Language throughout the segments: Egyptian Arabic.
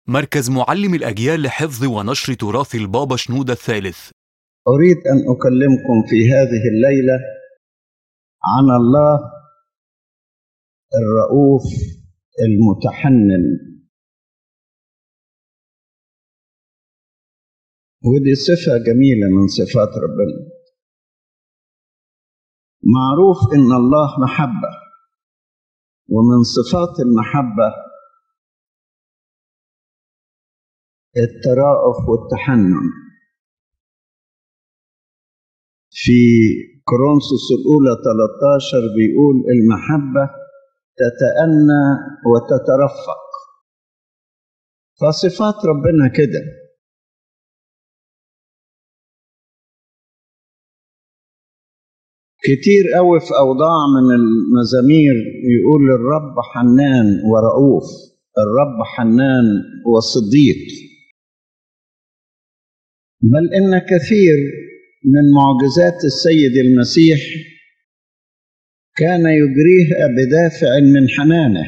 مركز معلم الأجيال لحفظ ونشر تراث البابا شنودة الثالث أريد أن أكلمكم في هذه الليلة عن الله الرؤوف المتحنن ودي صفة جميلة من صفات ربنا معروف إن الله محبة ومن صفات المحبة التراءف والتحنن في كورنثوس الأولى 13 بيقول المحبة تتأنى وتترفق فصفات ربنا كده كتير قوي في أوضاع من المزامير يقول الرب حنان ورؤوف الرب حنان وصديق بل إن كثير من معجزات السيد المسيح كان يجريها بدافع من حنانه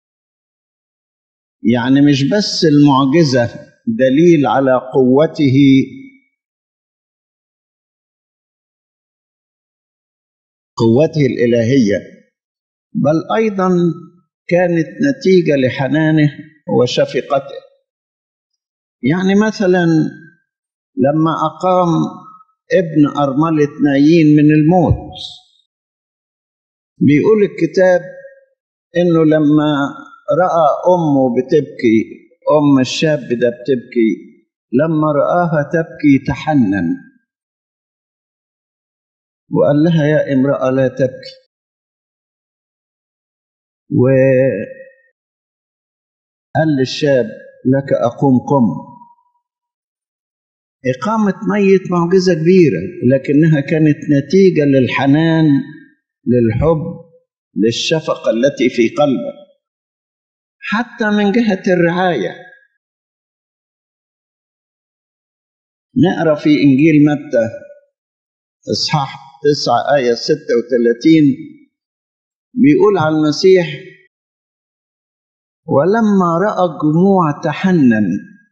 يعني مش بس المعجزة دليل على قوته قوته الإلهية بل أيضا كانت نتيجة لحنانه وشفقته يعني مثلا لما أقام ابن أرملة نايين من الموت بيقول الكتاب إنه لما رأى أمه بتبكي أم الشاب ده بتبكي لما رآها تبكي تحنن وقال لها يا امرأة لا تبكي وقال للشاب لك أقوم قم إقامة ميت معجزة كبيرة لكنها كانت نتيجة للحنان للحب للشفقة التي في قلبه حتى من جهة الرعاية نقرأ في إنجيل متى إصحاح تسعة آية ستة وثلاثين بيقول على المسيح ولما رأى الجموع تحنن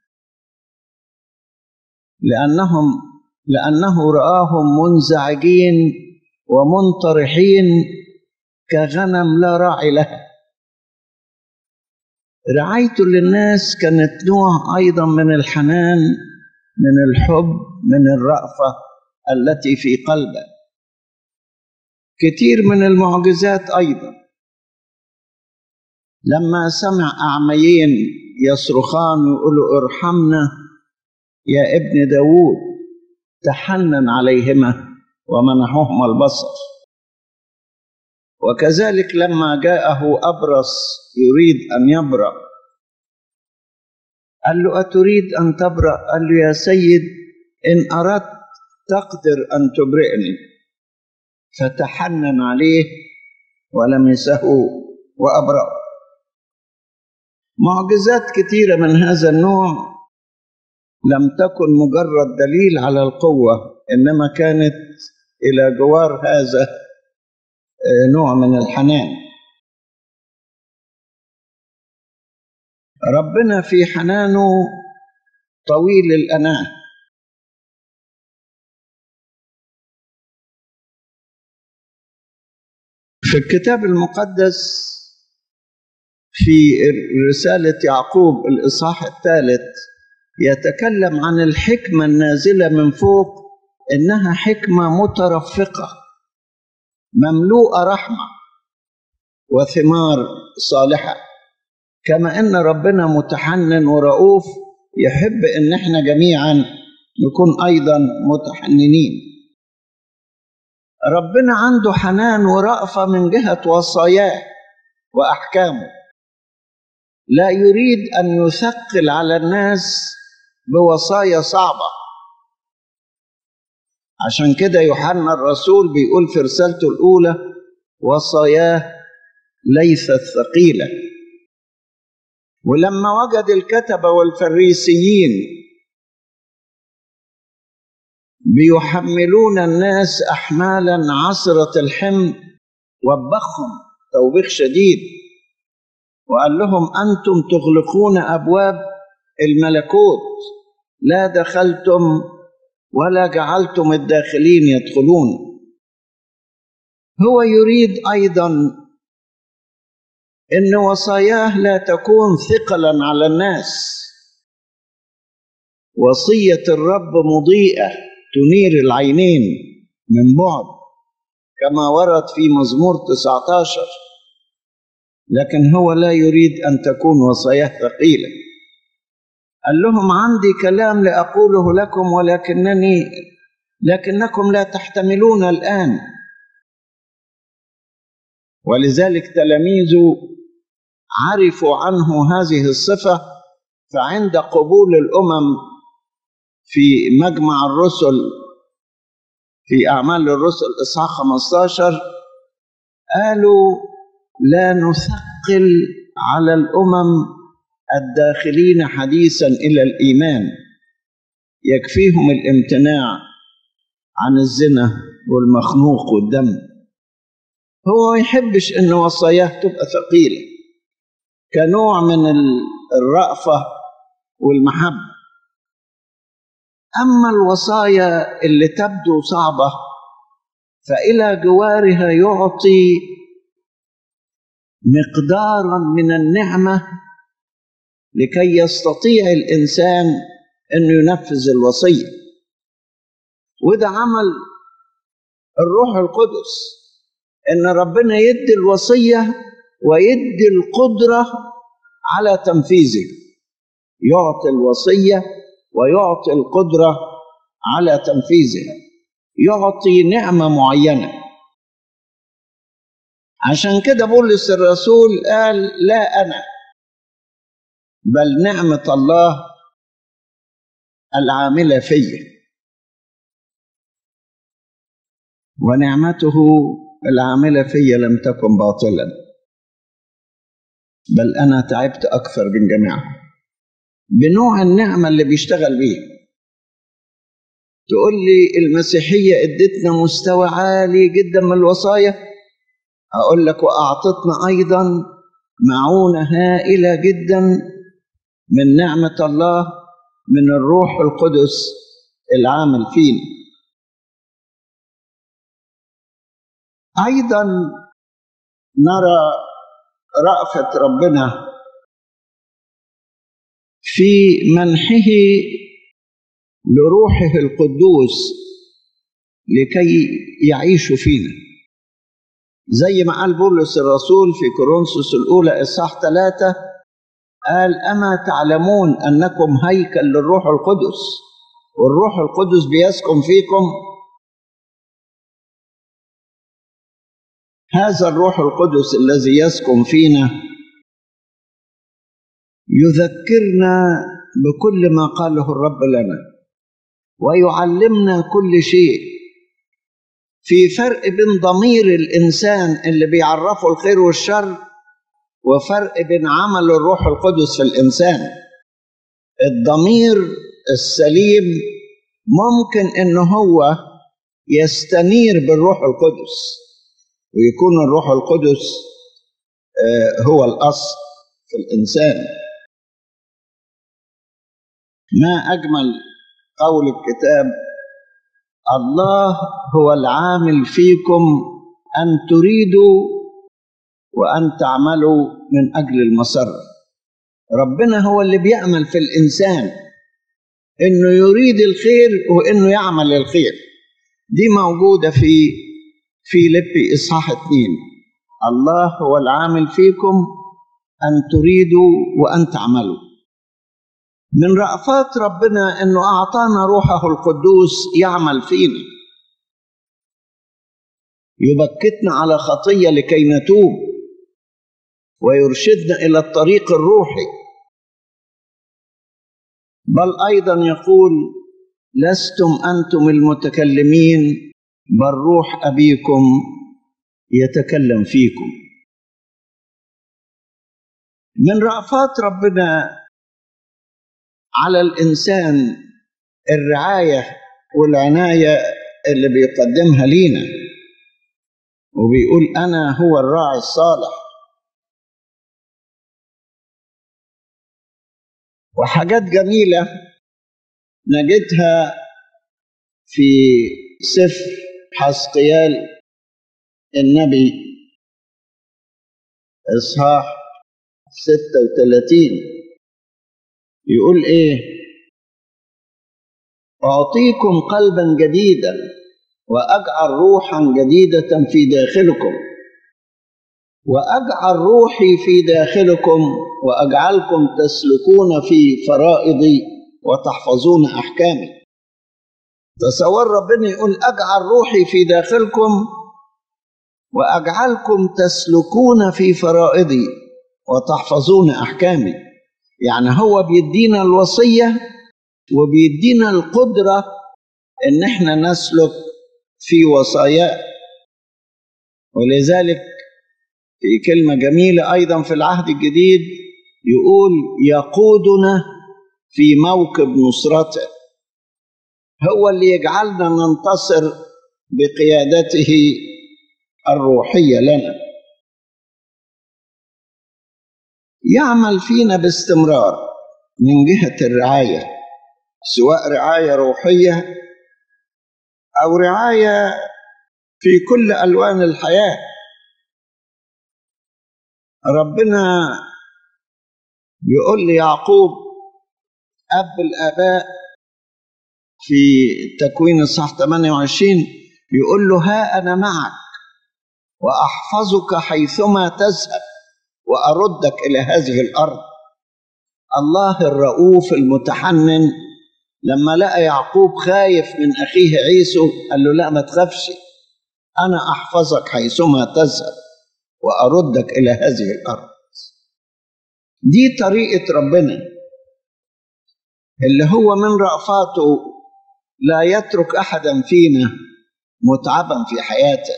لأنهم لأنه رآهم منزعجين ومنطرحين كغنم لا راعي لها رعايته للناس كانت نوع أيضا من الحنان من الحب من الرأفة التي في قلبه كثير من المعجزات أيضا لما سمع أعميين يصرخان ويقولوا ارحمنا يا ابن داوود تحنن عليهما ومنحهما البصر وكذلك لما جاءه أبرص يريد أن يبرأ قال له أتريد أن تبرأ قال له يا سيد إن أردت تقدر أن تبرئني فتحنن عليه ولمسه وأبرأه معجزات كثيرة من هذا النوع لم تكن مجرد دليل على القوة إنما كانت إلى جوار هذا نوع من الحنان ربنا في حنانه طويل الأناه في الكتاب المقدس في رسالة يعقوب الإصحاح الثالث يتكلم عن الحكمة النازلة من فوق إنها حكمة مترفقة مملوءة رحمة وثمار صالحة كما إن ربنا متحنن ورؤوف يحب إن إحنا جميعا نكون أيضا متحننين ربنا عنده حنان ورأفة من جهة وصاياه وأحكامه لا يريد أن يثقل على الناس بوصايا صعبة عشان كده يوحنا الرسول بيقول في رسالته الأولى وصاياه ليست ثقيلة ولما وجد الكتبة والفريسيين بيحملون الناس أحمالا عصرة الحمل وبخهم توبيخ شديد وقال لهم أنتم تغلقون أبواب الملكوت لا دخلتم ولا جعلتم الداخلين يدخلون هو يريد ايضا ان وصاياه لا تكون ثقلا على الناس وصيه الرب مضيئه تنير العينين من بعد كما ورد في مزمور 19 لكن هو لا يريد ان تكون وصاياه ثقيله قال لهم عندي كلام لاقوله لكم ولكنني لكنكم لا تحتملون الان ولذلك تلاميذه عرفوا عنه هذه الصفه فعند قبول الامم في مجمع الرسل في اعمال الرسل اصحاح 15 قالوا لا نثقل على الامم الداخلين حديثا الى الايمان يكفيهم الامتناع عن الزنا والمخنوق والدم هو ما يحبش ان وصاياه تبقى ثقيله كنوع من الرأفة والمحبة أما الوصايا اللي تبدو صعبة فإلى جوارها يعطي مقدارا من النعمة لكي يستطيع الإنسان أنه ينفذ الوصية وده عمل الروح القدس ان ربنا يدي الوصيه ويدي القدره على تنفيذه يعطي الوصيه ويعطي القدره على تنفيذها يعطي نعمه معينه عشان كده بولس الرسول قال لا انا بل نعمه الله العامله فيا ونعمته العاملة فيا لم تكن باطلا بل أنا تعبت أكثر من جميعهم بنوع النعمة اللي بيشتغل بيه تقول لي المسيحية ادتنا مستوى عالي جدا من الوصايا أقول لك وأعطتنا أيضا معونة هائلة جدا من نعمة الله من الروح القدس العامل فينا ايضا نرى رأفة ربنا في منحه لروحه القدوس لكي يعيش فينا زي ما قال بولس الرسول في كورنثوس الأولى إصحاح ثلاثة قال أما تعلمون أنكم هيكل للروح القدس والروح القدس بيسكن فيكم هذا الروح القدس الذي يسكن فينا يذكرنا بكل ما قاله الرب لنا ويعلمنا كل شيء في فرق بين ضمير الانسان اللي بيعرفه الخير والشر وفرق بين عمل الروح القدس في الانسان الضمير السليم ممكن ان هو يستنير بالروح القدس ويكون الروح القدس هو الأصل في الإنسان ما أجمل قول الكتاب الله هو العامل فيكم أن تريدوا وأن تعملوا من أجل المسرة ربنا هو اللي بيعمل في الإنسان إنه يريد الخير وإنه يعمل الخير دي موجودة في فيليبي إصحاح اثنين الله هو العامل فيكم أن تريدوا وأن تعملوا من رأفات ربنا أنه أعطانا روحه القدوس يعمل فينا يبكتنا على خطية لكي نتوب ويرشدنا إلى الطريق الروحي بل أيضا يقول لستم أنتم المتكلمين بل روح أبيكم يتكلم فيكم من رأفات ربنا على الإنسان الرعاية والعناية اللي بيقدمها لينا وبيقول أنا هو الراعي الصالح وحاجات جميلة نجدها في سفر حسقيال النبي إصحاح 36 يقول إيه أعطيكم قلبا جديدا وأجعل روحا جديدة في داخلكم وأجعل روحي في داخلكم وأجعلكم تسلكون في فرائضي وتحفظون أحكامي تصور ربنا يقول أجعل روحي في داخلكم وأجعلكم تسلكون في فرائضي وتحفظون أحكامي يعني هو بيدينا الوصية وبيدينا القدرة إن احنا نسلك في وصاياه ولذلك في كلمة جميلة أيضا في العهد الجديد يقول يقودنا في موكب نصرته هو اللي يجعلنا ننتصر بقيادته الروحية لنا يعمل فينا باستمرار من جهة الرعاية سواء رعاية روحية أو رعاية في كل ألوان الحياة ربنا يقول ليعقوب أب الآباء في تكوين الصح 28 يقول له ها أنا معك وأحفظك حيثما تذهب وأردك إلى هذه الأرض الله الرؤوف المتحنن لما لقى يعقوب خايف من أخيه عيسو قال له لا ما تخافش أنا أحفظك حيثما تذهب وأردك إلى هذه الأرض دي طريقة ربنا اللي هو من رأفاته لا يترك أحدا فينا متعبا في حياته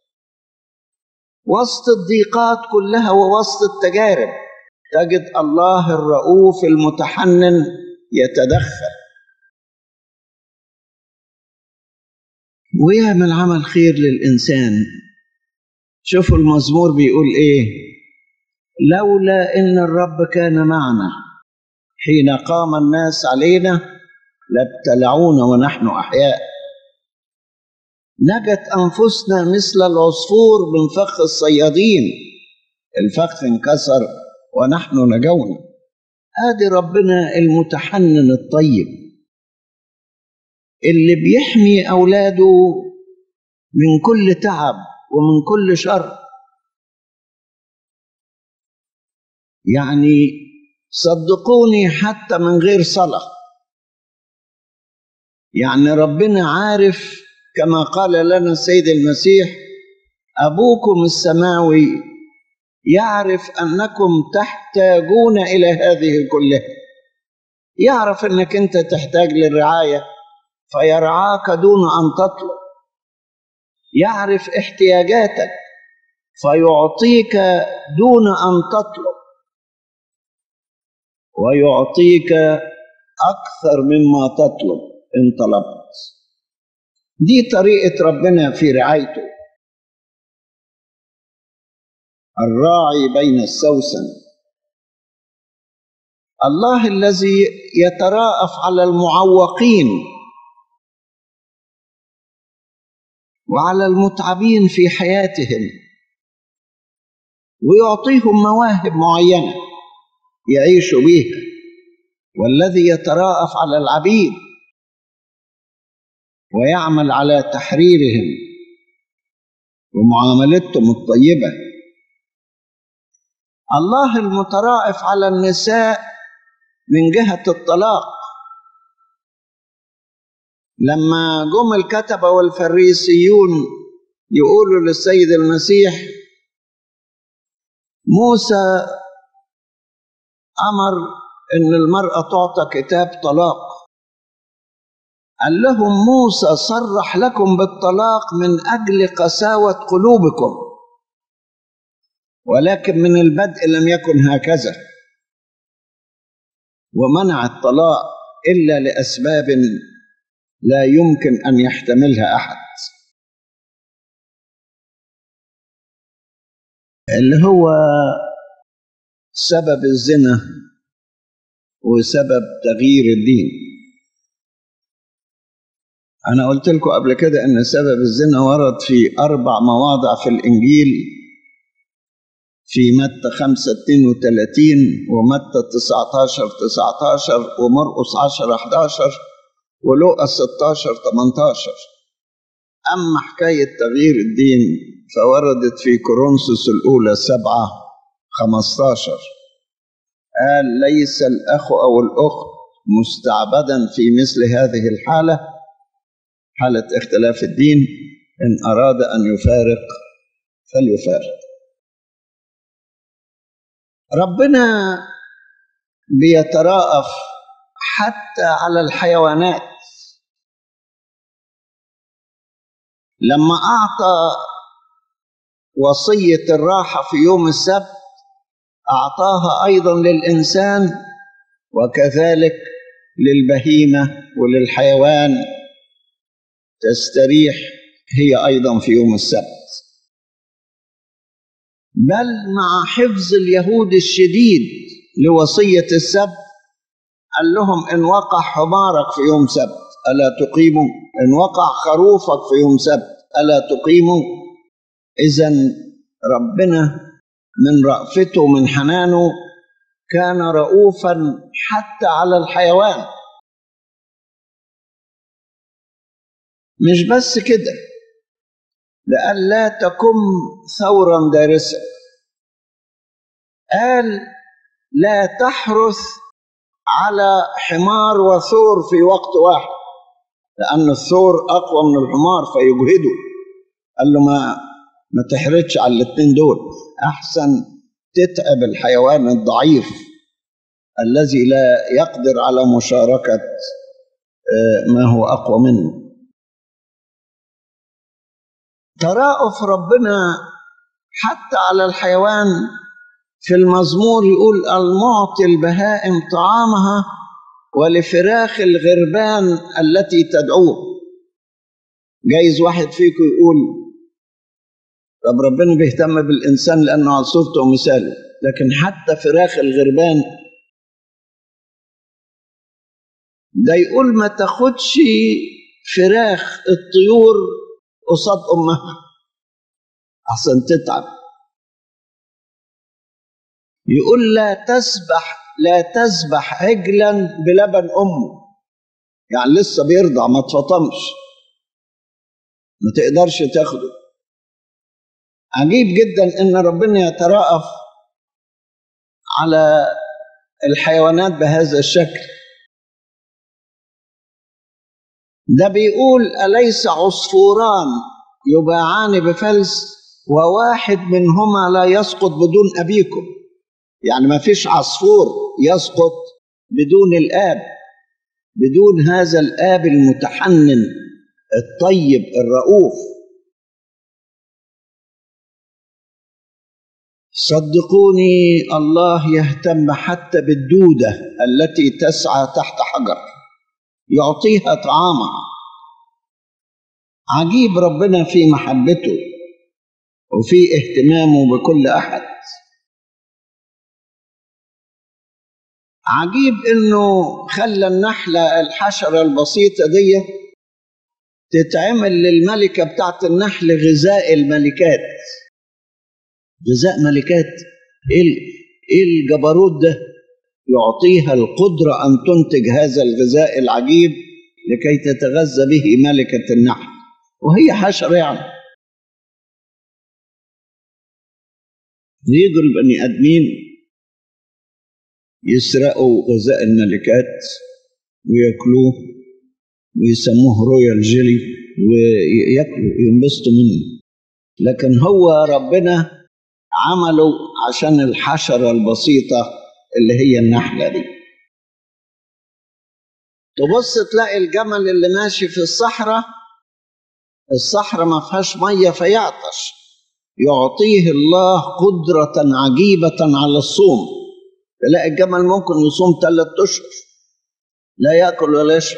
وسط الضيقات كلها ووسط التجارب تجد الله الرؤوف المتحنن يتدخل ويعمل عمل خير للإنسان شوفوا المزمور بيقول إيه لولا إن الرب كان معنا حين قام الناس علينا لابتلعونا ونحن أحياء نجت أنفسنا مثل العصفور من فخ الصيادين الفخ انكسر ونحن نجونا ادي ربنا المتحنن الطيب اللي بيحمي اولاده من كل تعب ومن كل شر يعني صدقوني حتى من غير صلاه يعني ربنا عارف كما قال لنا السيد المسيح ابوكم السماوي يعرف انكم تحتاجون الى هذه كلها يعرف انك انت تحتاج للرعايه فيرعاك دون ان تطلب يعرف احتياجاتك فيعطيك دون ان تطلب ويعطيك اكثر مما تطلب ان طلبت دي طريقه ربنا في رعايته الراعي بين السوسن الله الذي يتراءف على المعوقين وعلى المتعبين في حياتهم ويعطيهم مواهب معينه يعيشوا بها والذي يتراءف على العبيد ويعمل على تحريرهم ومعاملتهم الطيبه الله المترائف على النساء من جهة الطلاق لما جم الكتبة والفريسيون يقولوا للسيد المسيح موسى أمر إن المرأة تعطى كتاب طلاق قال لهم موسى صرح لكم بالطلاق من أجل قساوة قلوبكم ولكن من البدء لم يكن هكذا ومنع الطلاق الا لاسباب لا يمكن ان يحتملها احد اللي هو سبب الزنا وسبب تغيير الدين أنا قلت لكم قبل كده إن سبب الزنا ورد في أربع مواضع في الإنجيل في متى 5 32 ومتى 19 19 ومرقس 10 11 ولوقا 16 18 أما حكاية تغيير الدين فوردت في كورنثوس الأولى 7 15 قال ليس الأخ أو الأخت مستعبدا في مثل هذه الحالة حالة اختلاف الدين إن أراد أن يفارق فليفارق ربنا بيتراءف حتى على الحيوانات لما أعطى وصية الراحة في يوم السبت أعطاها أيضا للإنسان وكذلك للبهيمة وللحيوان تستريح هي أيضا في يوم السبت بل مع حفظ اليهود الشديد لوصية السبت قال لهم إن وقع حمارك في يوم سبت ألا تقيموا إن وقع خروفك في يوم سبت ألا تقيموا إذا ربنا من رأفته ومن حنانه كان رؤوفا حتى على الحيوان مش بس كده لئلا تكن ثورا دارسا قال لا تحرث على حمار وثور في وقت واحد لأن الثور أقوى من الحمار فيجهده قال له ما ما تحرتش على الاثنين دول أحسن تتعب الحيوان الضعيف الذي لا يقدر على مشاركة ما هو أقوى منه تراءف ربنا حتى على الحيوان في المزمور يقول المعطي البهائم طعامها ولفراخ الغربان التي تدعوه جايز واحد فيكم يقول طب ربنا بيهتم بالإنسان لأنه على صورته ومثاله لكن حتى فراخ الغربان ده يقول ما تاخدش فراخ الطيور قصاد امها احسن تتعب يقول لا تسبح لا تسبح عجلا بلبن امه يعني لسه بيرضع ما اتفطمش ما تقدرش تاخده عجيب جدا ان ربنا يتراءف على الحيوانات بهذا الشكل ده بيقول أليس عصفوران يباعان بفلس وواحد منهما لا يسقط بدون أبيكم يعني ما فيش عصفور يسقط بدون الآب بدون هذا الآب المتحنن الطيب الرؤوف صدقوني الله يهتم حتى بالدودة التي تسعى تحت حجر يعطيها طعامها عجيب ربنا في محبته وفي اهتمامه بكل احد عجيب انه خلى النحله الحشره البسيطه دي تتعمل للملكه بتاعت النحل غذاء الملكات غذاء ملكات ايه ايه الجبروت ده يعطيها القدرة أن تنتج هذا الغذاء العجيب لكي تتغذى به ملكة النحل وهي حشرة يعني يجوا البني آدمين يسرقوا غذاء الملكات وياكلوه ويسموه رويال جيلي وياكلوا ينبسطوا منه لكن هو ربنا عمله عشان الحشرة البسيطة اللي هي النحلة دي تبص تلاقي الجمل اللي ماشي في الصحراء الصحراء ما فيهاش مية فيعطش يعطيه الله قدرة عجيبة على الصوم تلاقي الجمل ممكن يصوم ثلاثة أشهر لا يأكل ولا يشرب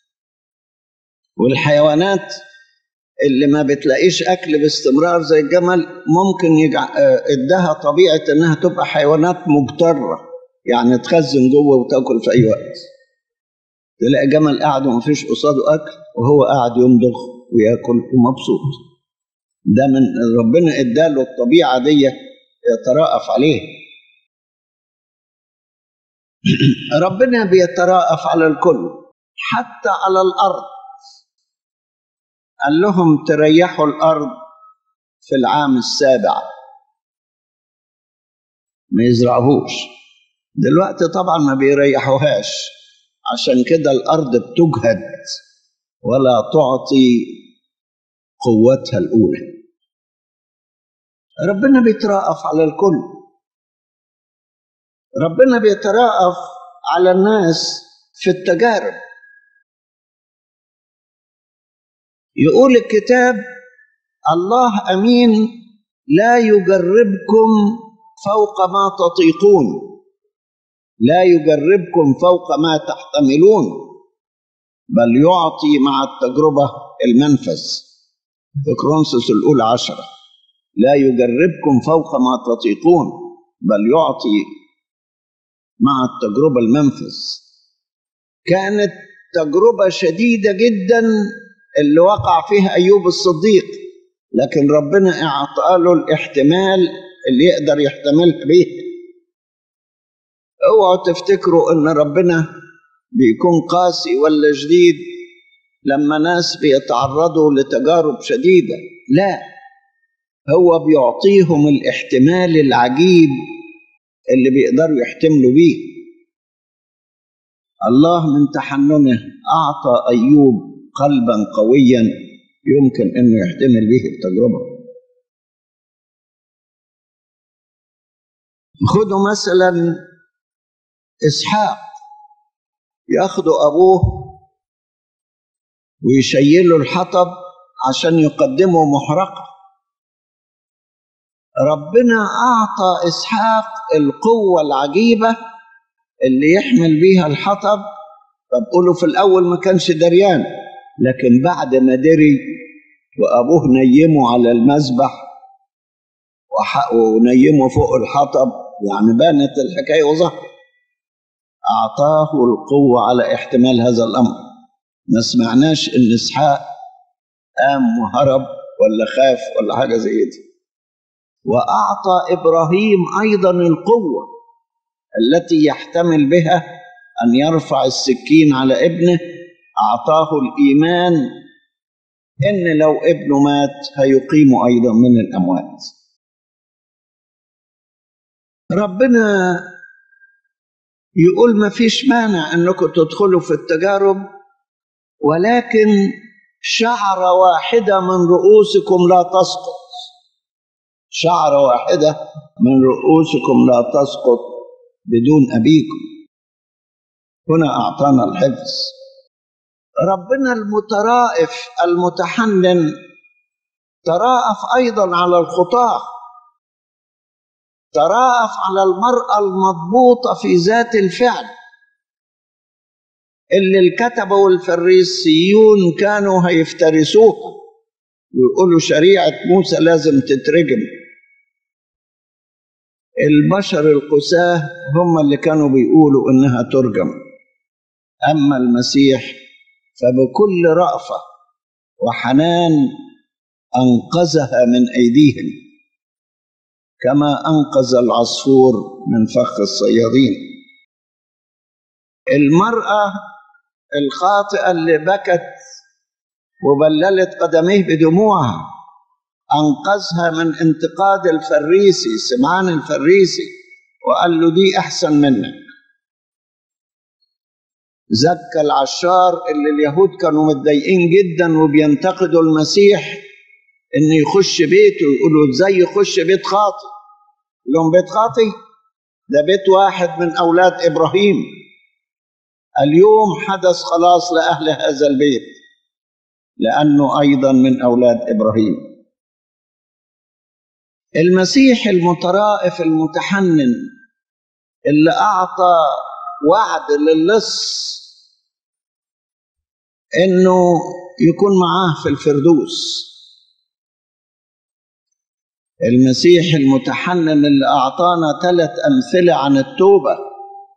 والحيوانات اللي ما بتلاقيش أكل باستمرار زي الجمل ممكن يجع... ادها طبيعة إنها تبقى حيوانات مضطرة يعني تخزن جوه وتاكل في اي وقت تلاقي جمل قاعد ومفيش قصاده اكل وهو قاعد يمضغ وياكل ومبسوط ده من ربنا اداله الطبيعه دي يتراءف عليه ربنا بيتراءف على الكل حتى على الارض قال لهم تريحوا الارض في العام السابع ما يزرعوهوش دلوقتي طبعا ما بيريحوهاش عشان كده الارض بتجهد ولا تعطي قوتها الاولى ربنا بيتراءف على الكل ربنا بيتراءف على الناس في التجارب يقول الكتاب الله امين لا يجربكم فوق ما تطيقون لا يجربكم فوق ما تحتملون بل يعطي مع التجربه المنفذ في كرونسوس الاولى عشره لا يجربكم فوق ما تطيقون بل يعطي مع التجربه المنفذ كانت تجربه شديده جدا اللي وقع فيها ايوب الصديق لكن ربنا اعطى له الاحتمال اللي يقدر يحتملها به اوعوا تفتكروا ان ربنا بيكون قاسي ولا شديد لما ناس بيتعرضوا لتجارب شديده لا هو بيعطيهم الاحتمال العجيب اللي بيقدروا يحتملوا بيه الله من تحننه اعطى ايوب قلبا قويا يمكن انه يحتمل به التجربه خدوا مثلا اسحاق ياخدوا ابوه ويشيلوا الحطب عشان يقدموا محرقه ربنا اعطى اسحاق القوه العجيبه اللي يحمل بيها الحطب فبقولوا في الاول ما كانش دريان لكن بعد ما دري وابوه نيمه على المذبح ونيمه فوق الحطب يعني بانت الحكايه وظهر اعطاه القوه على احتمال هذا الامر ما سمعناش ان اسحاق قام وهرب ولا خاف ولا حاجه زي دي واعطى ابراهيم ايضا القوه التي يحتمل بها ان يرفع السكين على ابنه اعطاه الايمان ان لو ابنه مات هيقيم ايضا من الاموات ربنا يقول ما فيش مانع انكم تدخلوا في التجارب ولكن شعره واحده من رؤوسكم لا تسقط شعره واحده من رؤوسكم لا تسقط بدون ابيكم هنا اعطانا الحفظ ربنا المترائف المتحنن تراءف ايضا على الخطاه تراءف على المراه المضبوطه في ذات الفعل اللي الكتبه والفريسيون كانوا هيفترسوها ويقولوا شريعه موسى لازم تترجم البشر القساه هم اللي كانوا بيقولوا انها ترجم اما المسيح فبكل رأفة وحنان أنقذها من أيديهم كما أنقذ العصفور من فخ الصيادين المرأة الخاطئة اللي بكت وبللت قدميه بدموعها أنقذها من انتقاد الفريسي سمعان الفريسي وقال له دي أحسن منك زكى العشار اللي اليهود كانوا متضايقين جدا وبينتقدوا المسيح انه يخش بيته ويقولوا ازاي يخش بيت خاطي لهم بيت خاطي ده بيت واحد من اولاد ابراهيم اليوم حدث خلاص لاهل هذا البيت لانه ايضا من اولاد ابراهيم المسيح المترائف المتحنن اللي اعطى وعد للص انه يكون معاه في الفردوس المسيح المتحنن اللي اعطانا ثلاث امثله عن التوبه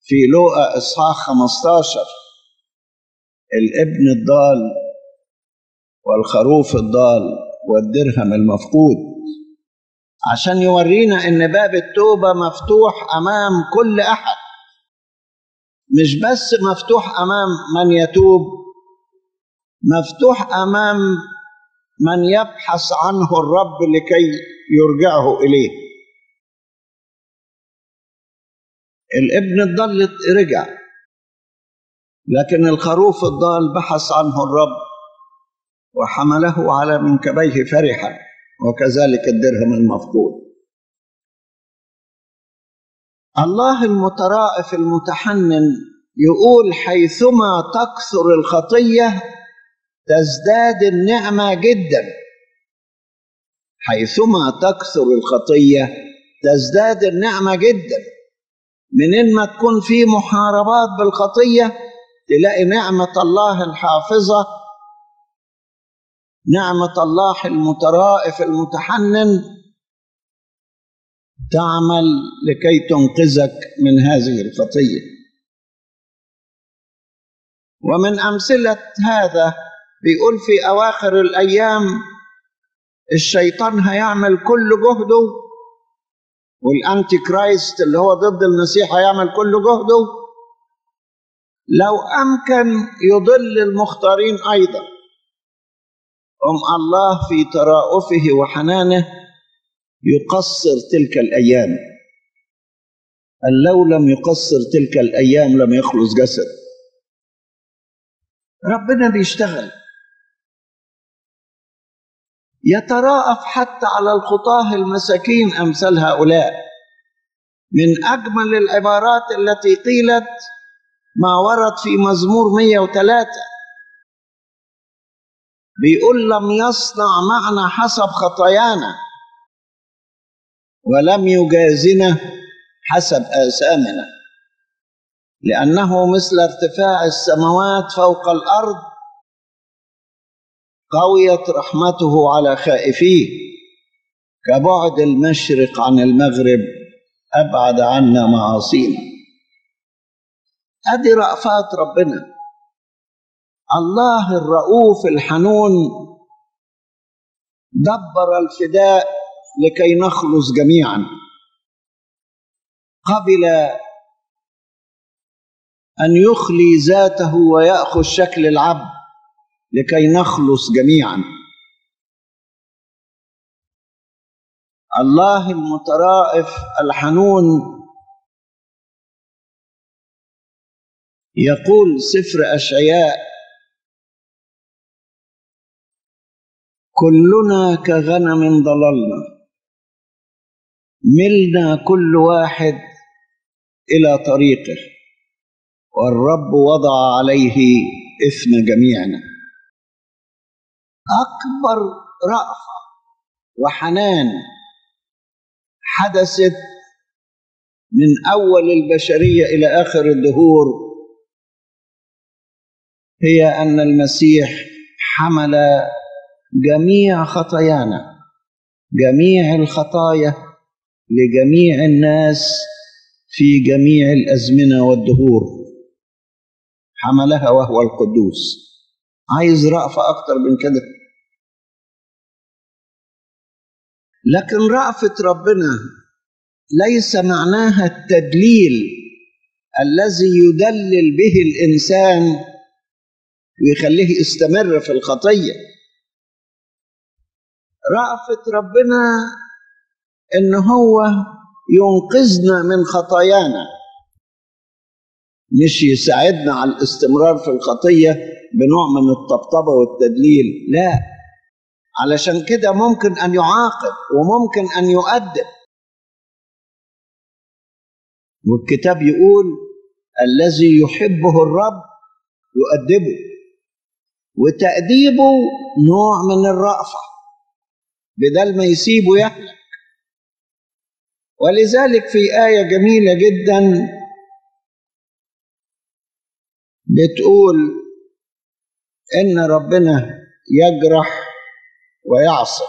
في لوقا إصحاح 15 الابن الضال والخروف الضال والدرهم المفقود عشان يورينا ان باب التوبه مفتوح امام كل احد مش بس مفتوح امام من يتوب مفتوح امام من يبحث عنه الرب لكي يرجعه اليه الابن الضال رجع لكن الخروف الضال بحث عنه الرب وحمله على منكبيه فرحا وكذلك الدرهم المفقود الله المترائف المتحنن يقول حيثما تكثر الخطيه تزداد النعمه جدا حيثما تكثر الخطيه تزداد النعمه جدا منين ما تكون في محاربات بالخطيه تلاقي نعمه الله الحافظه نعمه الله المترائف المتحنن تعمل لكي تنقذك من هذه الخطيه ومن امثله هذا بيقول في اواخر الايام الشيطان هيعمل كل جهده والانتي كرايست اللي هو ضد المسيح هيعمل كل جهده لو امكن يضل المختارين ايضا ام الله في ترأفه وحنانه يقصر تلك الايام قال لو لم يقصر تلك الايام لم يخلص جسد ربنا بيشتغل يتراءف حتى على الخطاه المساكين امثال هؤلاء من اجمل العبارات التي قيلت ما ورد في مزمور 103 بيقول لم يصنع معنا حسب خطايانا ولم يجازنا حسب آثامنا لأنه مثل ارتفاع السماوات فوق الأرض قويت رحمته على خائفيه كبعد المشرق عن المغرب أبعد عنا معاصينا أدي رأفات ربنا الله الرؤوف الحنون دبر الفداء لكي نخلص جميعا قبل ان يخلي ذاته وياخذ شكل العبد لكي نخلص جميعا الله المترائف الحنون يقول سفر اشعياء كلنا كغنم ضللنا ملنا كل واحد الى طريقه والرب وضع عليه اثم جميعنا اكبر رافه وحنان حدثت من اول البشريه الى اخر الدهور هي ان المسيح حمل جميع خطايانا جميع الخطايا لجميع الناس في جميع الازمنه والدهور حملها وهو القدوس عايز رأفة أكتر من كده لكن رأفة ربنا ليس معناها التدليل الذي يدلل به الإنسان ويخليه يستمر في الخطية رأفة ربنا إن هو ينقذنا من خطايانا مش يساعدنا على الاستمرار في الخطية بنوع من الطبطبة والتدليل لا علشان كده ممكن أن يعاقب وممكن أن يؤدب والكتاب يقول الذي يحبه الرب يؤدبه وتأديبه نوع من الرأفة بدل ما يسيبه يهلك ولذلك في آية جميلة جدا بتقول ان ربنا يجرح ويعصر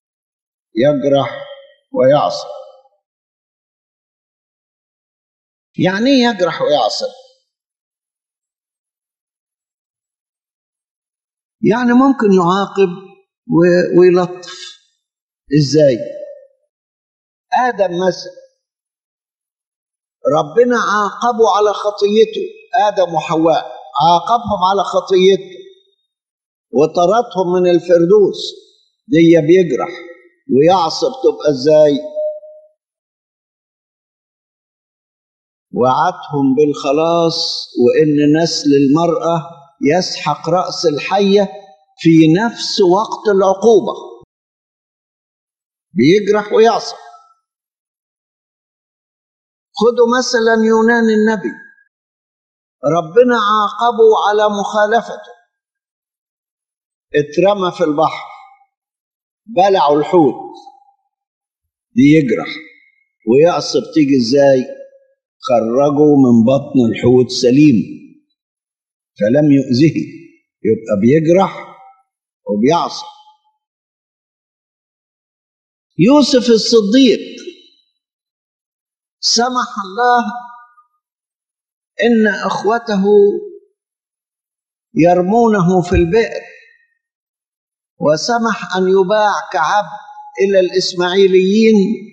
يجرح ويعصر يعني ايه يجرح ويعصب يعني ممكن يعاقب و- ويلطف ازاي ادم مثلا ربنا عاقبه على خطيته ادم وحواء عاقبهم على خطيته وطردهم من الفردوس دي بيجرح ويعصب تبقى ازاي وعدهم بالخلاص وان نسل المراه يسحق راس الحيه في نفس وقت العقوبه بيجرح ويعصب خدوا مثلا يونان النبي ربنا عاقبه على مخالفته اترمى في البحر بلعوا الحوت دي يجرح ويعصب تيجي ازاي خرجوا من بطن الحوت سليم فلم يؤذه يبقى بيجرح وبيعصب يوسف الصديق سمح الله ان اخوته يرمونه في البئر وسمح ان يباع كعبد الى الاسماعيليين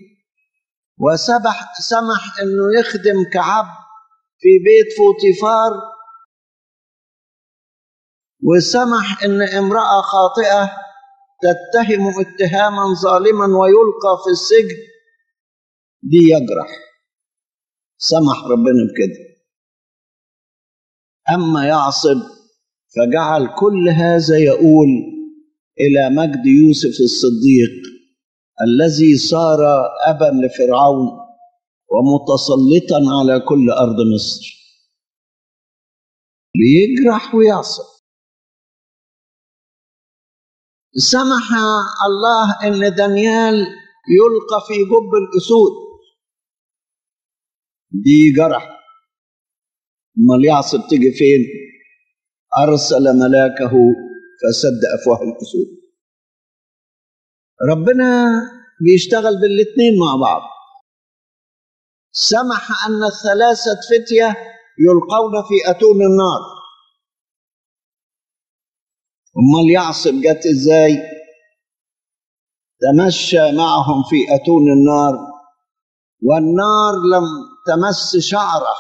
وسمح سمح انه يخدم كعبد في بيت فوطيفار وسمح ان امراه خاطئه تتهم اتهاما ظالما ويلقى في السجن دي يجرح سمح ربنا بكده اما يعصب فجعل كل هذا يقول الى مجد يوسف الصديق الذي صار ابا لفرعون ومتسلطا على كل ارض مصر بيجرح ويعصب سمح الله ان دانيال يلقى في جب الاسود دي جرح امال يعصب تيجي فين ارسل ملاكه فسد افواه الاسود ربنا بيشتغل بالاثنين مع بعض سمح ان الثلاثه فتيه يلقون في اتون النار امال يعصب جت ازاي تمشى معهم في اتون النار والنار لم تمس شعره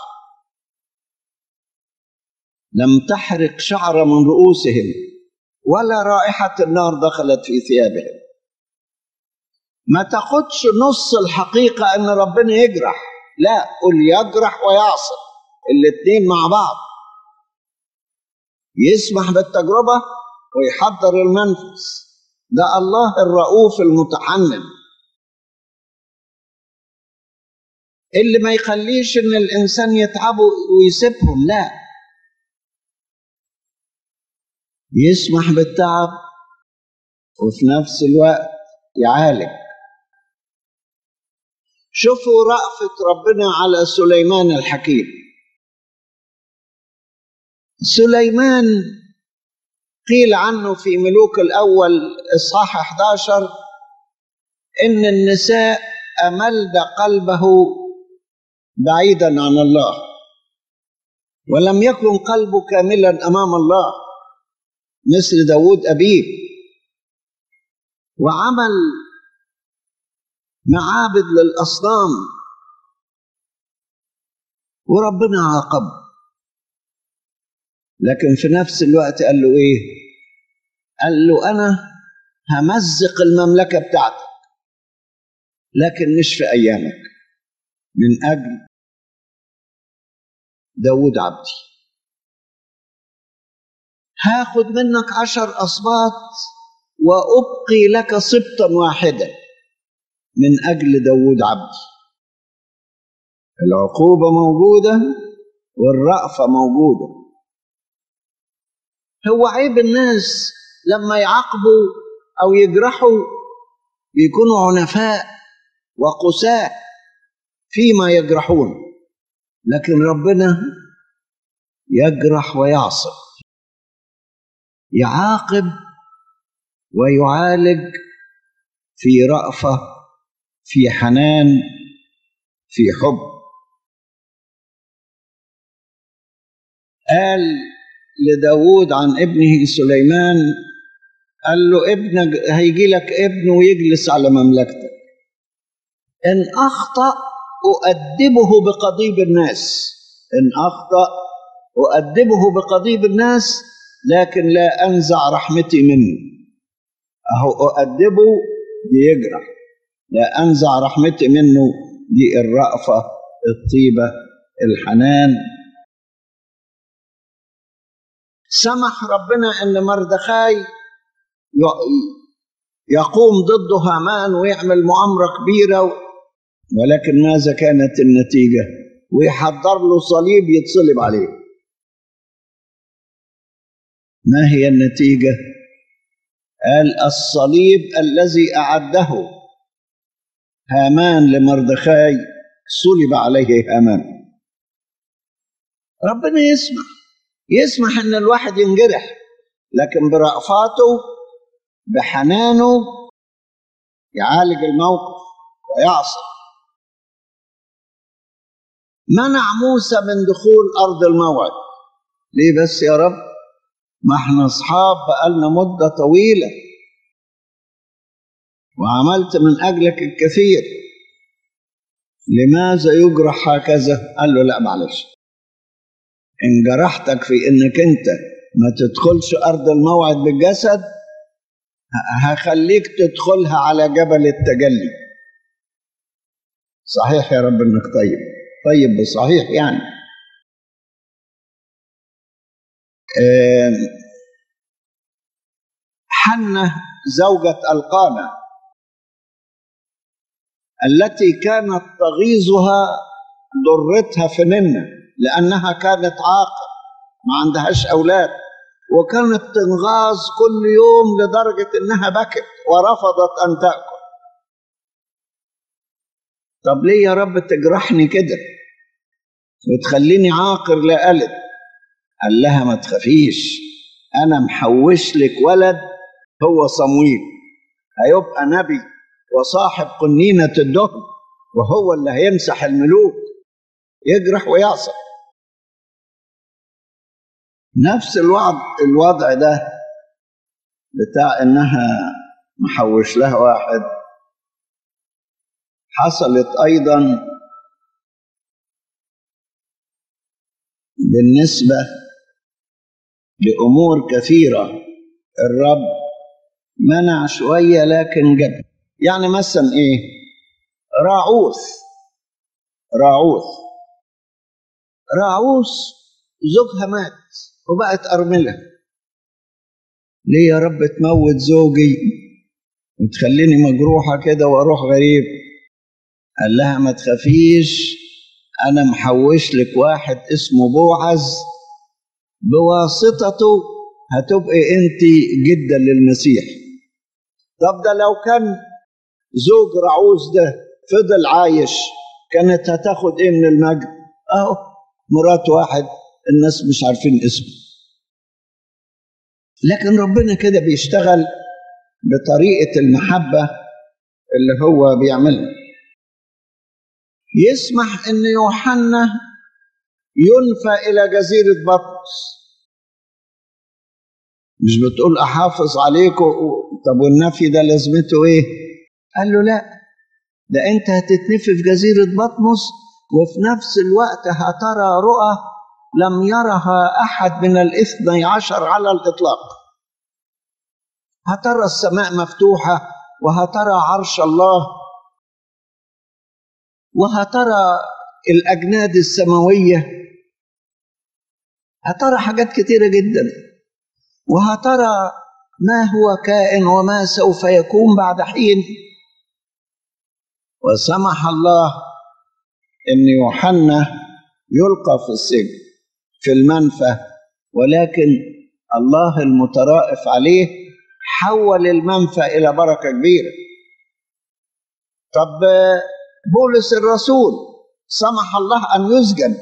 لم تحرق شعر من رؤوسهم ولا رائحه النار دخلت في ثيابهم ما تاخدش نص الحقيقه ان ربنا يجرح لا قل يجرح ويعصب الاثنين مع بعض يسمح بالتجربه ويحضر المنفذ ده الله الرؤوف المتحنن اللي ما يخليش ان الانسان يتعبوا ويسيبهم لا يسمح بالتعب وفي نفس الوقت يعالج شوفوا رأفة ربنا على سليمان الحكيم سليمان قيل عنه في ملوك الأول إصحاح 11 إن النساء أملد قلبه بعيدا عن الله ولم يكن قلبه كاملا أمام الله مثل داود أبيه وعمل معابد للأصنام وربنا عاقبه لكن في نفس الوقت قال له ايه قال له انا همزق المملكه بتاعتك لكن مش في ايامك من اجل داود عبدي هاخد منك عشر اسباط وابقي لك سبطا واحدا من اجل داود عبدي العقوبه موجوده والرأفه موجوده هو عيب الناس لما يعاقبوا او يجرحوا يكونوا عنفاء وقساة فيما يجرحون لكن ربنا يجرح ويعصب يعاقب ويعالج في رأفة في حنان في حب قال لداود عن ابنه سليمان قال له ابنك هيجي لك ابن ويجلس على مملكتك إن أخطأ أؤدبه بقضيب الناس إن أخطأ أؤدبه بقضيب الناس لكن لا أنزع رحمتي منه أهو أؤدبه بيجرح لا أنزع رحمتي منه دي الرأفة الطيبة الحنان سمح ربنا أن مردخاي يقوم ضده هامان ويعمل مؤامرة كبيرة ولكن ماذا كانت النتيجة ويحضر له صليب يتصلب عليه ما هي النتيجة قال الصليب الذي أعده هامان لمردخاي صلب عليه هامان ربنا يسمح يسمح ان الواحد ينجرح لكن برأفاته بحنانه يعالج الموقف ويعصر منع موسى من دخول أرض الموعد ليه بس يا رب ما احنا أصحاب بقالنا مدة طويلة وعملت من أجلك الكثير لماذا يجرح هكذا قال له لا معلش إن جرحتك في إنك أنت ما تدخلش أرض الموعد بالجسد هخليك تدخلها على جبل التجلي صحيح يا رب إنك طيب طيب بصحيح يعني حنة زوجة القانة التي كانت تغيظها ضرتها في ننة لأنها كانت عاقر ما عندهاش أولاد وكانت تنغاظ كل يوم لدرجة إنها بكت ورفضت أن تأكل طب ليه يا رب تجرحني كده وتخليني عاقر لا ألد قال لها ما تخافيش أنا محوش لك ولد هو صمويل هيبقى نبي وصاحب قنينة الدهن وهو اللي هيمسح الملوك يجرح ويعصر نفس الوضع الوضع ده بتاع انها محوش لها واحد حصلت ايضا بالنسبه لامور كثيره الرب منع شويه لكن جاب يعني مثلا ايه راعوث راعوث راعوث زوجها مات وبقت أرملة ليه يا رب تموت زوجي وتخليني مجروحة كده وأروح غريب قال لها ما تخافيش أنا محوش لك واحد اسمه بوعز بواسطته هتبقي أنت جدا للمسيح طب ده لو كان زوج رعوز ده فضل عايش كانت هتاخد ايه من المجد اهو مرات واحد الناس مش عارفين اسمه لكن ربنا كده بيشتغل بطريقة المحبة اللي هو بيعملها يسمح ان يوحنا ينفى الى جزيرة بطرس مش بتقول احافظ عليكم طب والنفي ده لازمته ايه قال له لا ده انت هتتنفي في جزيرة بطمس وفي نفس الوقت هترى رؤى لم يرها أحد من الاثني عشر على الإطلاق هترى السماء مفتوحة وهترى عرش الله وهترى الأجناد السماوية هترى حاجات كتيرة جدا وهترى ما هو كائن وما سوف يكون بعد حين وسمح الله ان يوحنا يلقى في السجن في المنفى ولكن الله المترائف عليه حول المنفى الى بركه كبيره طب بولس الرسول سمح الله ان يسجن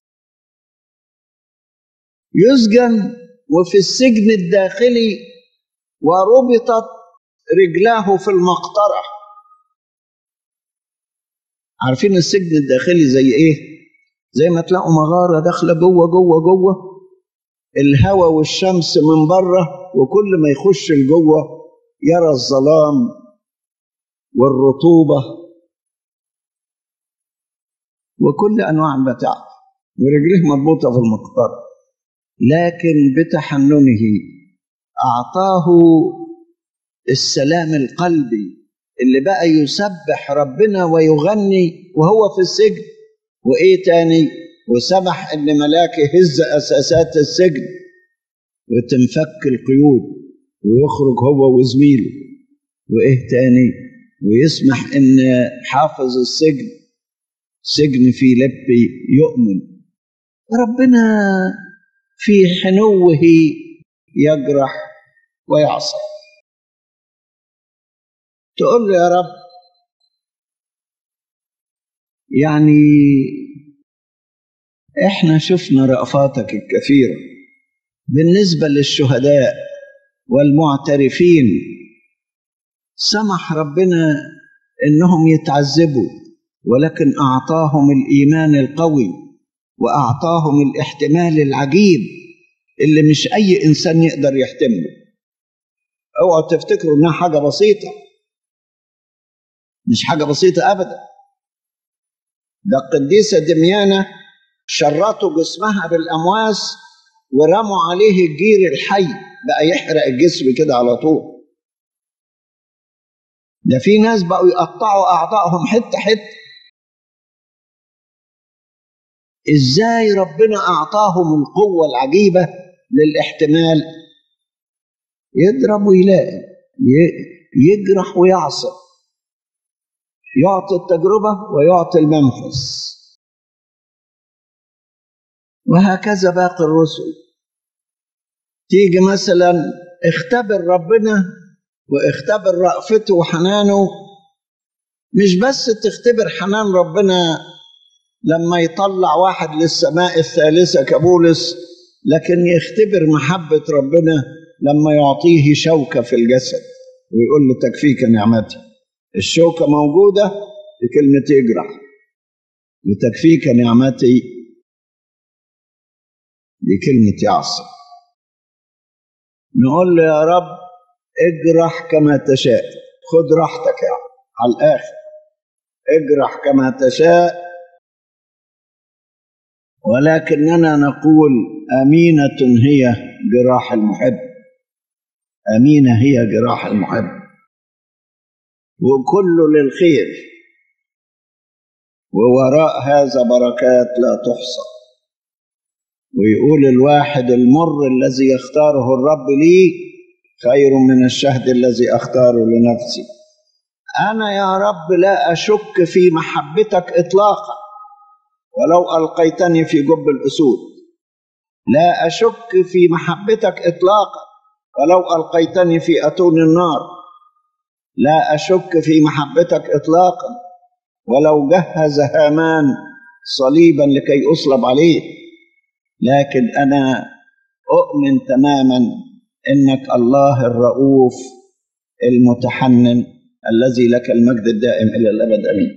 يسجن وفي السجن الداخلي وربطت رجلاه في المقطره عارفين السجن الداخلي زي ايه زي ما تلاقوا مغاره داخله جوه جوه جوه الهواء والشمس من بره وكل ما يخش لجوه يرى الظلام والرطوبة وكل أنواع المتاعب ورجليه مربوطة في المقطار لكن بتحننه أعطاه السلام القلبي اللي بقى يسبح ربنا ويغني وهو في السجن وإيه تاني وسمح إن ملاك يهز أساسات السجن وتنفك القيود ويخرج هو وزميله وإيه تاني ويسمح إن حافظ السجن سجن فيلبي يؤمن ربنا في حنوه يجرح ويعصب تقول له يا رب يعني احنا شفنا رأفاتك الكثيرة بالنسبة للشهداء والمعترفين سمح ربنا انهم يتعذبوا ولكن اعطاهم الايمان القوي واعطاهم الاحتمال العجيب اللي مش اي انسان يقدر يحتمله اوعوا تفتكروا انها حاجه بسيطه مش حاجه بسيطه ابدا ده القديسه دميانه شرطوا جسمها بالامواس ورموا عليه الجير الحي بقى يحرق الجسم كده على طول ده في ناس بقوا يقطعوا اعضائهم حته حته ازاي ربنا اعطاهم القوه العجيبه للاحتمال يضرب ويلاقي يجرح ويعصر يعطي التجربه ويعطي المنفس وهكذا باقي الرسل تيجي مثلا اختبر ربنا واختبر رأفته وحنانه مش بس تختبر حنان ربنا لما يطلع واحد للسماء الثالثة كبولس لكن يختبر محبة ربنا لما يعطيه شوكة في الجسد ويقول له تكفيك نعمتي الشوكة موجودة بكلمة يجرح وتكفيك نعمتي بكلمة يعصر نقول له يا رب اجرح كما تشاء خد راحتك يعني على الآخر اجرح كما تشاء ولكننا نقول أمينة هي جراح المحب أمينة هي جراح المحب وكل للخير ووراء هذا بركات لا تحصى ويقول الواحد المر الذي يختاره الرب لي خير من الشهد الذي اختاره لنفسي انا يا رب لا اشك في محبتك اطلاقا ولو القيتني في جب الاسود لا اشك في محبتك اطلاقا ولو القيتني في اتون النار لا اشك في محبتك اطلاقا ولو جهز هامان صليبا لكي اصلب عليه لكن انا اؤمن تماما انك الله الرؤوف المتحنن الذي لك المجد الدائم الى الابد امين